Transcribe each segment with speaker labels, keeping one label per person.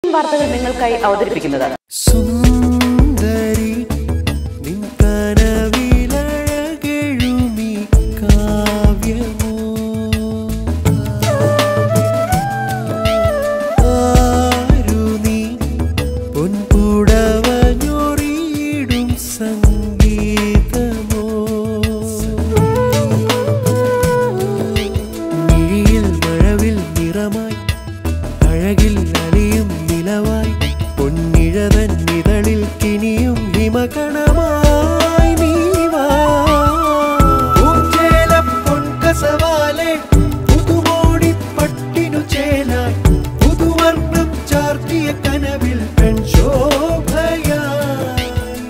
Speaker 1: വാർത്തകൾ നിങ്ങൾക്കായി അവതരിപ്പിക്കുന്നത്
Speaker 2: സുന്ദരി നിൻ കനവിലഴകെഴുമി കാവ്യമോ ആരു നീ പൊൻപുടവഞ്ഞൊറിയിടും സംഗീതമോ മിഴിയിൽ മഴവിൽ നിറമായി അഴകിൽ അലിയും നിലവായി പൊന്നിഴതൻ ഇതളിൽ കിനിയും ഹിമകണമായി നീ വാ. പൂഞ്ചേലം പൊൻകസവാലെ പുതുമോടിപ്പട്ടിനു ചേലായി പുതുവർണ്ണം ചാർത്തിയ കനവിൽ പെൺശോഭയായി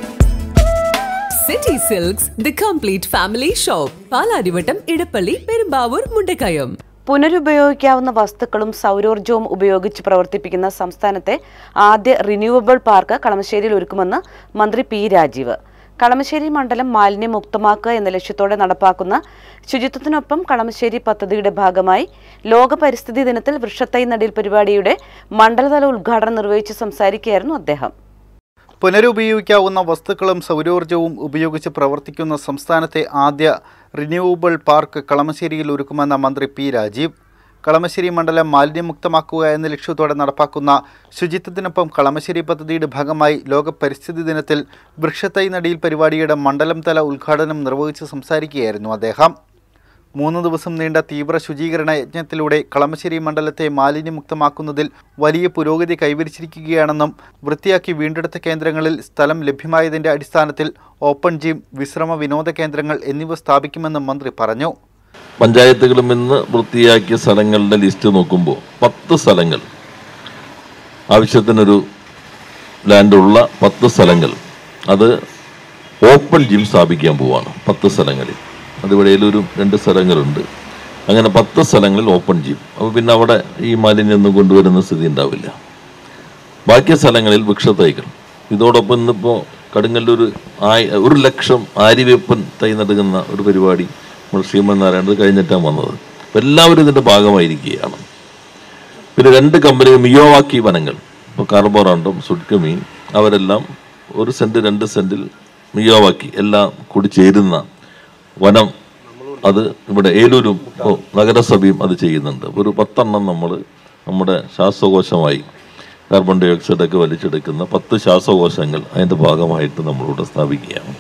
Speaker 3: city silks the complete family shop Palarivattom Edappally Perumbavoor Mundakayam
Speaker 1: പുനരുപയോഗിക്കാവുന്ന വസ്തുക്കളും സൗരോർജ്ജവും ഉപയോഗിച്ച് പ്രവർത്തിപ്പിക്കുന്ന സംസ്ഥാനത്തെ ആദ്യ റിന്യൂവബിൾ പാർക്ക് കളമശ്ശേരിയിൽ ഒരുക്കുമെന്ന് മന്ത്രി പി രാജീവ് കളമശ്ശേരി മണ്ഡലം മാലിന്യമുക്തമാക്കുക എന്ന ലക്ഷ്യത്തോടെ നടപ്പാക്കുന്ന ശുചിത്വത്തിനൊപ്പം കളമശ്ശേരി പദ്ധതിയുടെ ഭാഗമായി ലോക പരിസ്ഥിതി ദിനത്തിൽ വൃക്ഷത്തൈ നടീൽ പരിപാടിയുടെ മണ്ഡലതല ഉദ്ഘാടനം നിർവഹിച്ച് സംസാരിക്കുകയായിരുന്നു അദ്ദേഹം
Speaker 4: പുനരുപയോഗിക്കാവുന്ന വസ്തുക്കളും സൗരോർജ്ജവും ഉപയോഗിച്ച് പ്രവർത്തിക്കുന്ന സംസ്ഥാനത്തെ ആദ്യ റിന്യൂവബിൾ പാർക്ക് കളമശ്ശേരിയിൽ ഒരുക്കുമെന്ന മന്ത്രി പി രാജീവ് കളമശ്ശേരി മണ്ഡലം മാലിന്യമുക്തമാക്കുക എന്ന ലക്ഷ്യത്തോടെ നടപ്പാക്കുന്ന ശുചിത്വത്തിനൊപ്പം കളമശ്ശേരി പദ്ധതിയുടെ ഭാഗമായി ലോക പരിസ്ഥിതി ദിനത്തിൽ വൃക്ഷത്തൈ നടിയിൽ പരിപാടിയുടെ മണ്ഡലം തല ഉദ്ഘാടനം നിർവഹിച്ച് സംസാരിക്കുകയായിരുന്നു അദ്ദേഹം മൂന്ന് ദിവസം നീണ്ട തീവ്ര ശുചീകരണ യജ്ഞത്തിലൂടെ കളമശ്ശേരി മണ്ഡലത്തെ മാലിന്യമുക്തമാക്കുന്നതിൽ വലിയ പുരോഗതി കൈവരിച്ചിരിക്കുകയാണെന്നും വൃത്തിയാക്കി വീണ്ടെടുത്ത കേന്ദ്രങ്ങളിൽ സ്ഥലം ലഭ്യമായതിന്റെ അടിസ്ഥാനത്തിൽ ഓപ്പൺ ജിം വിശ്രമ വിനോദ കേന്ദ്രങ്ങൾ എന്നിവ സ്ഥാപിക്കുമെന്നും മന്ത്രി പറഞ്ഞു
Speaker 5: പഞ്ചായത്തുകളും ഇന്ന് വൃത്തിയാക്കിയ സ്ഥലങ്ങളുടെ ലിസ്റ്റ് നോക്കുമ്പോൾ പത്ത് സ്ഥലങ്ങൾ ആവശ്യത്തിനൊരു ലാൻഡുള്ള പത്ത് സ്ഥലങ്ങൾ അത് ഓപ്പൺ ജിം സ്ഥാപിക്കാൻ പോവാണ് പത്ത് സ്ഥലങ്ങളിൽ അതിവിടെയിലൊരു രണ്ട് സ്ഥലങ്ങളുണ്ട് അങ്ങനെ പത്ത് സ്ഥലങ്ങളിൽ ഓപ്പൺ ജിം അപ്പോൾ പിന്നെ അവിടെ ഈ മാലിന്യമൊന്നും കൊണ്ടുവരുന്ന സ്ഥിതി ഉണ്ടാവില്ല ബാക്കി സ്ഥലങ്ങളിൽ വൃക്ഷത്തൈകൾ ഇതോടൊപ്പം ഇന്നിപ്പോൾ കടുങ്ങല്ലൂർ ആയി ഒരു ലക്ഷം ആര്യവേപ്പൻ തൈ നടുകുന്ന ഒരു പരിപാടി നമ്മൾ ശ്രീമനാരായണത് കഴിഞ്ഞിട്ടാണ് വന്നത് അപ്പോൾ എല്ലാവരും ഇതിൻ്റെ ഭാഗമായിരിക്കുകയാണ് പിന്നെ രണ്ട് കമ്പനി മിയോവാക്കി വനങ്ങൾ ഇപ്പോൾ കാർബോറാണ്ടും സുഡ്കമീൻ അവരെല്ലാം ഒരു സെൻറ്റ് രണ്ട് സെൻറ്റിൽ മിയോവാക്കി എല്ലാം കൂടി ചേരുന്ന വനം അത് ഇവിടെ ഏലൂരും ഇപ്പോൾ നഗരസഭയും അത് ചെയ്യുന്നുണ്ട് അപ്പോൾ ഒരു പത്തെണ്ണം നമ്മൾ നമ്മുടെ ശ്വാസകോശമായി കാർബൺ ഡൈ ഓക്സൈഡ് ഒക്കെ വലിച്ചെടുക്കുന്ന പത്ത് ശ്വാസകോശങ്ങൾ അതിൻ്റെ ഭാഗമായിട്ട് നമ്മളിവിടെ സ്ഥാപിക്കുകയാണ്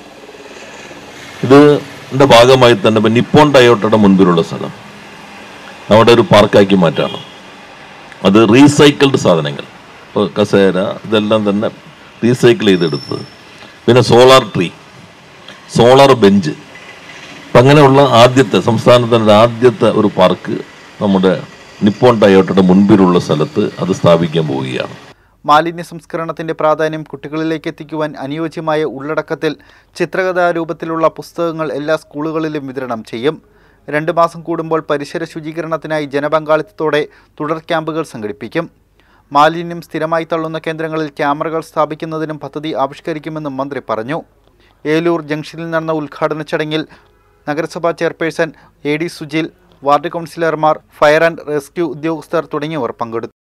Speaker 5: ഇതിൻ്റെ ഭാഗമായി തന്നെ ഇപ്പം നിപ്പോൺ ടയോട്ടയുടെ മുൻപിലുള്ള സ്ഥലം അവിടെ ഒരു പാർക്കാക്കി മാറ്റാണ് അത് റീസൈക്കിൾഡ് സാധനങ്ങൾ ഇപ്പോൾ കസേര ഇതെല്ലാം തന്നെ റീസൈക്കിൾ ചെയ്തെടുത്തത് പിന്നെ സോളാർ ട്രീ സോളാർ ബെഞ്ച് അപ്പം അങ്ങനെയുള്ള ആദ്യത്തെ സംസ്ഥാനത്തിൻ്റെ ആദ്യത്തെ ഒരു പാർക്ക് നമ്മുടെ നിപ്പോൺ ടയോട്ടയുടെ മുൻപിലുള്ള സ്ഥലത്ത് അത് സ്ഥാപിക്കാൻ പോവുകയാണ്
Speaker 4: മാലിന്യ സംസ്കരണത്തിന്റെ പ്രാധാന്യം കുട്ടികളിലേക്ക് എത്തിക്കുവാൻ അനുയോജ്യമായ ഉള്ളടക്കത്തിൽ ചിത്രകഥാരൂപത്തിലുള്ള പുസ്തകങ്ങൾ എല്ലാ സ്കൂളുകളിലും വിതരണം ചെയ്യും രണ്ട് മാസം കൂടുമ്പോൾ പരിസര ശുചീകരണത്തിനായി ജനപങ്കാളിത്തത്തോടെ തുടർ ക്യാമ്പുകൾ സംഘടിപ്പിക്കും മാലിന്യം സ്ഥിരമായി തള്ളുന്ന കേന്ദ്രങ്ങളിൽ ക്യാമറകൾ സ്ഥാപിക്കുന്നതിനും പദ്ധതി ആവിഷ്കരിക്കുമെന്നും മന്ത്രി പറഞ്ഞു ഏലൂർ ജംഗ്ഷനിൽ നടന്ന ഉദ്ഘാടന ചടങ്ങിൽ നഗരസഭാ chairperson A D Sujil ward കൗൺസിലർമാർ ഫയർ ആൻഡ് റെസ്ക്യൂ ഉദ്യോഗസ്ഥർ തുടങ്ങിയവർ പങ്കെടുത്തു